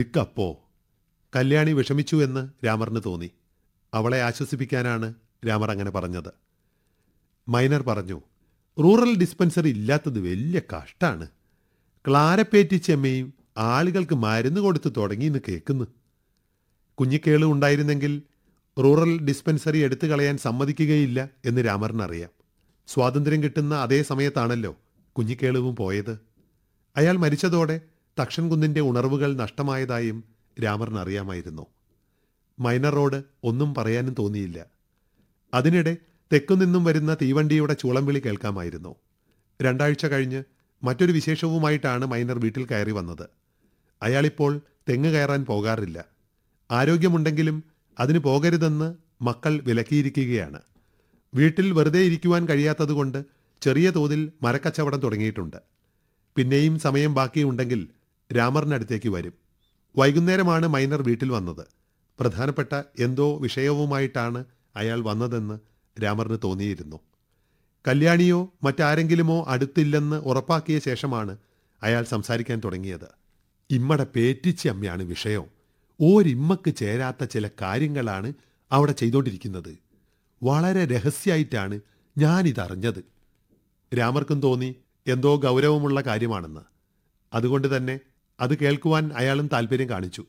എടുക്കപ്പോ കല്യാണി വിഷമിച്ചു എന്ന് രാമറിന് തോന്നി അവളെ ആശ്വസിപ്പിക്കാനാണ് രാമർ അങ്ങനെ പറഞ്ഞത് മൈനർ പറഞ്ഞു റൂറൽ ഡിസ്പെൻസറി ഇല്ലാത്തത് വലിയ കഷ്ടാണ് ക്ലാരപ്പേറ്റിച്ചമ്മയും ആളുകൾക്ക് മരുന്ന് കൊടുത്ത് തുടങ്ങിയെന്ന് കേൾക്കുന്നു കുഞ്ഞിക്കേള് ഉണ്ടായിരുന്നെങ്കിൽ റൂറൽ ഡിസ്പെൻസറി എടുത്തു കളയാൻ സമ്മതിക്കുകയില്ല എന്ന് രാമറിനറിയാം സ്വാതന്ത്ര്യം കിട്ടുന്ന അതേ സമയത്താണല്ലോ കുഞ്ഞിക്കേളുവും പോയത് അയാൾ മരിച്ചതോടെ തക്ഷൻ കുന്നിന്റെ ഉണർവുകൾ നഷ്ടമായതായും രാമറിനറിയാമായിരുന്നു മൈനർ റോഡ് ഒന്നും പറയാനും തോന്നിയില്ല അതിനിടെ തെക്കുനിന്നും വരുന്ന തീവണ്ടിയുടെ ചൂളംവിളി കേൾക്കാമായിരുന്നു രണ്ടാഴ്ച കഴിഞ്ഞ് മറ്റൊരു വിശേഷവുമായിട്ടാണ് മൈനർ വീട്ടിൽ കയറി വന്നത് അയാളിപ്പോൾ തെങ്ങ് കയറാൻ പോകാറില്ല ആരോഗ്യമുണ്ടെങ്കിലും അതിന് പോകരുതെന്ന് മക്കൾ വിലക്കിയിരിക്കുകയാണ് വീട്ടിൽ വെറുതെ ഇരിക്കുവാൻ കഴിയാത്തതുകൊണ്ട് ചെറിയ തോതിൽ മരക്കച്ചവടം തുടങ്ങിയിട്ടുണ്ട് പിന്നെയും സമയം ബാക്കിയുണ്ടെങ്കിൽ രാമറിനടുത്തേക്ക് വരും വൈകുന്നേരമാണ് മൈനർ വീട്ടിൽ വന്നത് പ്രധാനപ്പെട്ട എന്തോ വിഷയവുമായിട്ടാണ് അയാൾ വന്നതെന്ന് രാമറിന് തോന്നിയിരുന്നു കല്യാണിയോ മറ്റാരെങ്കിലുമോ അടുത്തില്ലെന്ന് ഉറപ്പാക്കിയ ശേഷമാണ് അയാൾ സംസാരിക്കാൻ തുടങ്ങിയത് ഇമ്മടെ പേറ്റിച്ച അമ്മയാണ് വിഷയം ഓരിമ്മക്ക് ചേരാത്ത ചില കാര്യങ്ങളാണ് അവിടെ ചെയ്തുകൊണ്ടിരിക്കുന്നത് വളരെ രഹസ്യമായിട്ടാണ് ഞാനിതറിഞ്ഞത് രാമർക്കും തോന്നി എന്തോ ഗൗരവമുള്ള കാര്യമാണെന്ന് അതുകൊണ്ട് തന്നെ അത് കേൾക്കുവാൻ അയാളും താല്പര്യം കാണിച്ചു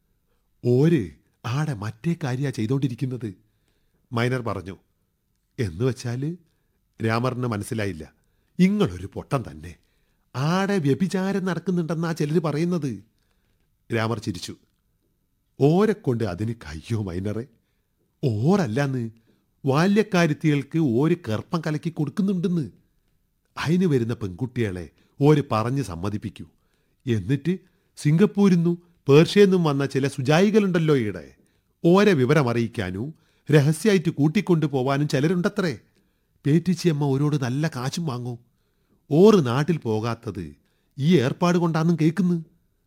ഓര് ആടെ മറ്റേ കാര്യ ചെയ്തോണ്ടിരിക്കുന്നത് മൈനർ പറഞ്ഞു എന്ന് വെച്ചാല് രാമറിന് മനസ്സിലായില്ല ഇങ്ങളൊരു പൊട്ടം തന്നെ ആടെ വ്യഭിചാരം നടക്കുന്നുണ്ടെന്നാ ചിലർ പറയുന്നത് രാമർ ചിരിച്ചു ഓരെ കൊണ്ട് അതിന് കയ്യോ മൈനറെ ഓറല്ലാന്ന് ബാല്യക്കാരുത്തികൾക്ക് ഓര് കർപ്പം കലക്കി കൊടുക്കുന്നുണ്ടെന്ന് അതിന് വരുന്ന പെൺകുട്ടികളെ ഓര് പറഞ്ഞ് സമ്മതിപ്പിക്കൂ എന്നിട്ട് സിംഗപ്പൂരിന്നു പേർഷ്യന്നും വന്ന ചില സുജായികളുണ്ടല്ലോ ഈടെ ഓരെ വിവരം അറിയിക്കാനും രഹസ്യമായിട്ട് കൂട്ടിക്കൊണ്ടു പോവാനും ചിലരുണ്ടത്രേ പേറ്റിച്ചിയമ്മ ഓരോട് നല്ല കാശും വാങ്ങൂ ഓറ് നാട്ടിൽ പോകാത്തത് ഈ ഏർപ്പാട് കൊണ്ടാന്നും കേൾക്കുന്നു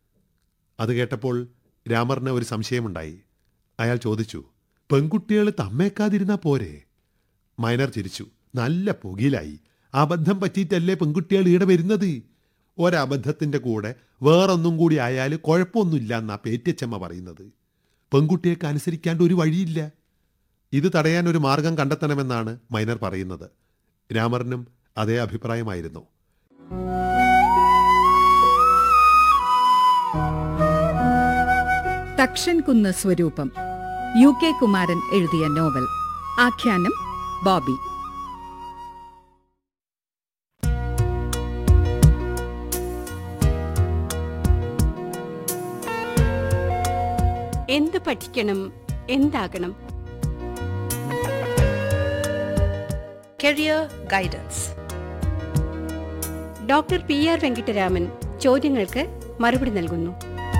അത് കേട്ടപ്പോൾ രാമറിന് ഒരു സംശയമുണ്ടായി അയാൾ ചോദിച്ചു പെൺകുട്ടികൾ തമ്മേക്കാതിരുന്നാ പോരെ മൈനർ ചിരിച്ചു നല്ല പുകിലായി അബദ്ധം പറ്റിയിട്ടല്ലേ പെൺകുട്ടികൾ ഈടെ വരുന്നത് ഒരബദ്ധത്തിന്റെ കൂടെ വേറൊന്നും കൂടി ആയാൽ കുഴപ്പമൊന്നുമില്ല എന്നാ പേറ്റച്ചമ്മ പറയുന്നത് പെൺകുട്ടിയൊക്കെ അനുസരിക്കാണ്ട് ഒരു വഴിയില്ല ഇത് തടയാൻ ഒരു മാർഗം കണ്ടെത്തണമെന്നാണ് മൈനർ പറയുന്നത് രാമറിനും അതേ അഭിപ്രായമായിരുന്നു തക്ഷൻ കുന്ന് സ്വരൂപം യു കെ കുമാരൻ എഴുതിയ നോവൽ ആഖ്യാനം ബോബി എന്ത് പഠിക്കണം എന്താകണം Career Guidance. Doctor P R Venkataraman ചോദ്യങ്ങൾക്ക് മറുപടി നൽകുന്നു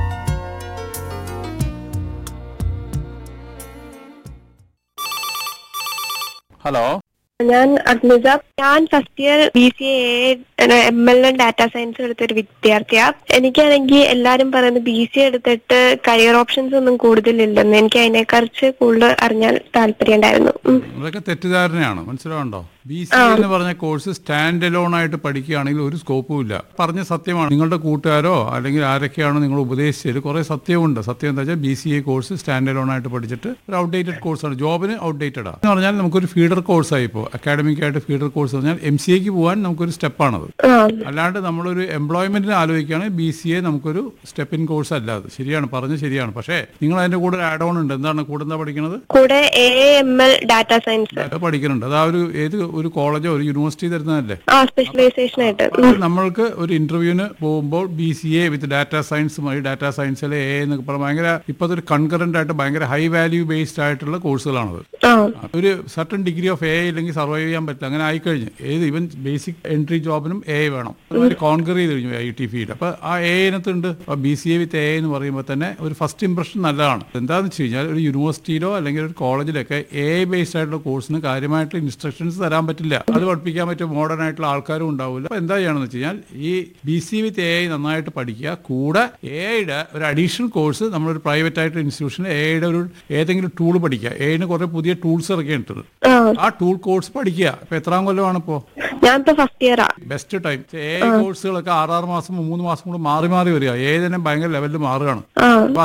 ഹലോ ഞാൻ അഗ്നിജ ഞാൻ first year B C A M L and data science എടുത്തൊരു വിദ്യാർത്ഥിയാ എനിക്കാണെങ്കിൽ എല്ലാരും പറയുന്നത് ബി സി എടുത്തിട്ട് കരിയർ ഓപ്ഷൻസ് ഒന്നും കൂടുതലില്ലെന്ന് എനിക്ക് അതിനെക്കുറിച്ച് കൂടുതൽ അറിഞ്ഞാൽ താല്പര്യം ഉണ്ടായിരുന്നു ഉം. അതൊക്കെ തെറ്റിദ്ധാരണയാണ് മനസ്സിലാവുണ്ടോ ബി സി എന്ന് പറഞ്ഞ കോഴ്സ് സ്റ്റാൻഡ് എലോൺ ആയിട്ട് പഠിക്കുകയാണെങ്കിൽ ഒരു സ്കോപ്പും ഇല്ല പറഞ്ഞ സത്യമാണ് നിങ്ങളുടെ കൂട്ടുകാരോ അല്ലെങ്കിൽ ആരൊക്കെയാണോ നിങ്ങൾ ഉപദേശിച്ചത് കുറെ സത്യമുണ്ട് സത്യം എന്താ വെച്ചാൽ B C A course standalone ആയിട്ട് പഠിച്ചിട്ട് ഒരു ഔട്ട്ഡേറ്റഡ് കോഴ്സാണ് ജോബിന് ഔട്ട്ഡേറ്റഡാണ് എന്ന് പറഞ്ഞാൽ നമുക്കൊരു ഫീഡർ കോഴ്സായി ഇപ്പോൾ അക്കാഡമിക് ആയിട്ട് ഫീഡർ കോഴ്സ് പറഞ്ഞാൽ എം സി എക്ക് പോകാൻ നമുക്കൊരു സ്റ്റെപ്പാണത് ആ അല്ലാണ്ട് നമ്മളൊരു എംപ്ലോയ്മെന്റിന് ആലോചിക്കുകയാണെങ്കിൽ ബി സി എ നമുക്കൊരു സ്റ്റെപ്പ് ഇൻ കോഴ്സ് അല്ല അത് ശരിയാണ് പറഞ്ഞത് ശരിയാണ് പക്ഷേ നിങ്ങൾ അതിന്റെ കൂടെ ആഡ് ഓൺ ഉണ്ട് എന്താണ് കൂടെ എന്താ പഠിക്കുന്നത് കൂടെ A M L data science അത് പഠിക്കുന്നുണ്ട് അത് ആ ഒരു ഏത് ഒരു കോളേജോ ഒരു യൂണിവേഴ്സിറ്റി തരുന്നതല്ലേ ആ സ്പെഷ്യലൈസേഷൻ ആയിട്ട് ഉം. അപ്പോൾ നമ്മൾക്ക് ഒരു ഇന്റർവ്യൂവിന് പോകുമ്പോൾ B C A with data സയൻസുമായി ഡാറ്റാ സയൻസിലെ എ എന്നൊക്കെ പറഞ്ഞാൽ ഭയങ്കര ഇപ്പോഴത്തെ ഒരു കൺകറന്റ് ആയിട്ട് ഭയങ്കര ഹൈ വാല്യൂ ബേസ്ഡ് ആയിട്ടുള്ള കോഴ്സുകളാണത് ആ ഒരു സർട്ടൺ ഡിഗ്രി ഓഫ് എ ഇല്ലെങ്കിൽ സർവൈവ് ചെയ്യാൻ പറ്റില്ല അങ്ങനെ ആയിക്കഴിഞ്ഞ് ഏത് ഈവൻ ബേസിക് എൻട്രി ജോബിനും എ വേണം അതുമാതിരി കോൺകർ ചെയ്ത് കഴിഞ്ഞു ഐ ടി ഫീൽഡ് അപ്പൊ ആ എ ഇനത്തുണ്ട് B C A with A എന്ന് പറയുമ്പോൾ തന്നെ ഒരു ഫസ്റ്റ് ഇംപ്രഷൻ നല്ലതാണ് എന്താന്ന് വെച്ച് കഴിഞ്ഞാൽ ഒരു യൂണിവേഴ്സിറ്റിയിലോ അല്ലെങ്കിൽ ഒരു കോളേജിലൊക്കെ എ ബേസ്ഡ് ആയിട്ടുള്ള കോഴ്സിന് കാര്യമായിട്ട് ഇൻസ്ട്രക്ഷൻസ് തരാൻ പറ്റില്ല അത് പഠിപ്പിക്കാൻ പറ്റിയ മോഡേൺ ആയിട്ടുള്ള ആൾക്കാരും ഉണ്ടാവില്ല അപ്പൊ എന്താ ചെയ്യണമെന്ന് വെച്ച് കഴിഞ്ഞാൽ ഈ ബി സി വിത്ത് എ നന്നായിട്ട് പഠിക്കുക കൂടെ എയുടെ ഒരു അഡീഷണൽ കോഴ്സ് നമ്മളൊരു പ്രൈവറ്റ് ആയിട്ട് ഇൻസ്റ്റിറ്റ്യൂഷനിൽ എയുടെ ഒരു ഏതെങ്കിലും ടൂൾ പഠിക്കുക എന് കുറെ പുതിയ ടൂൾസ് ഇറക്കിയിട്ടുണ്ട് ആ ആ ടൂൾ കോഴ്സ് പഠിക്കുക ഇപ്പൊ എത്രാം കൊല്ലമാണ് ഇപ്പോ ഞാനിപ്പോ ഫസ്റ്റ് ഇയറാ ബെസ്റ്റ് ടൈം എ കോഴ്സുകളൊക്കെ ആറാറ് മാസം മൂന്ന് മാസം കൂടെ മാറി മാറി വരിക ഏതിനും ഭയങ്കര ലെവലിൽ മാറുകയാണ് ആ അപ്പൊ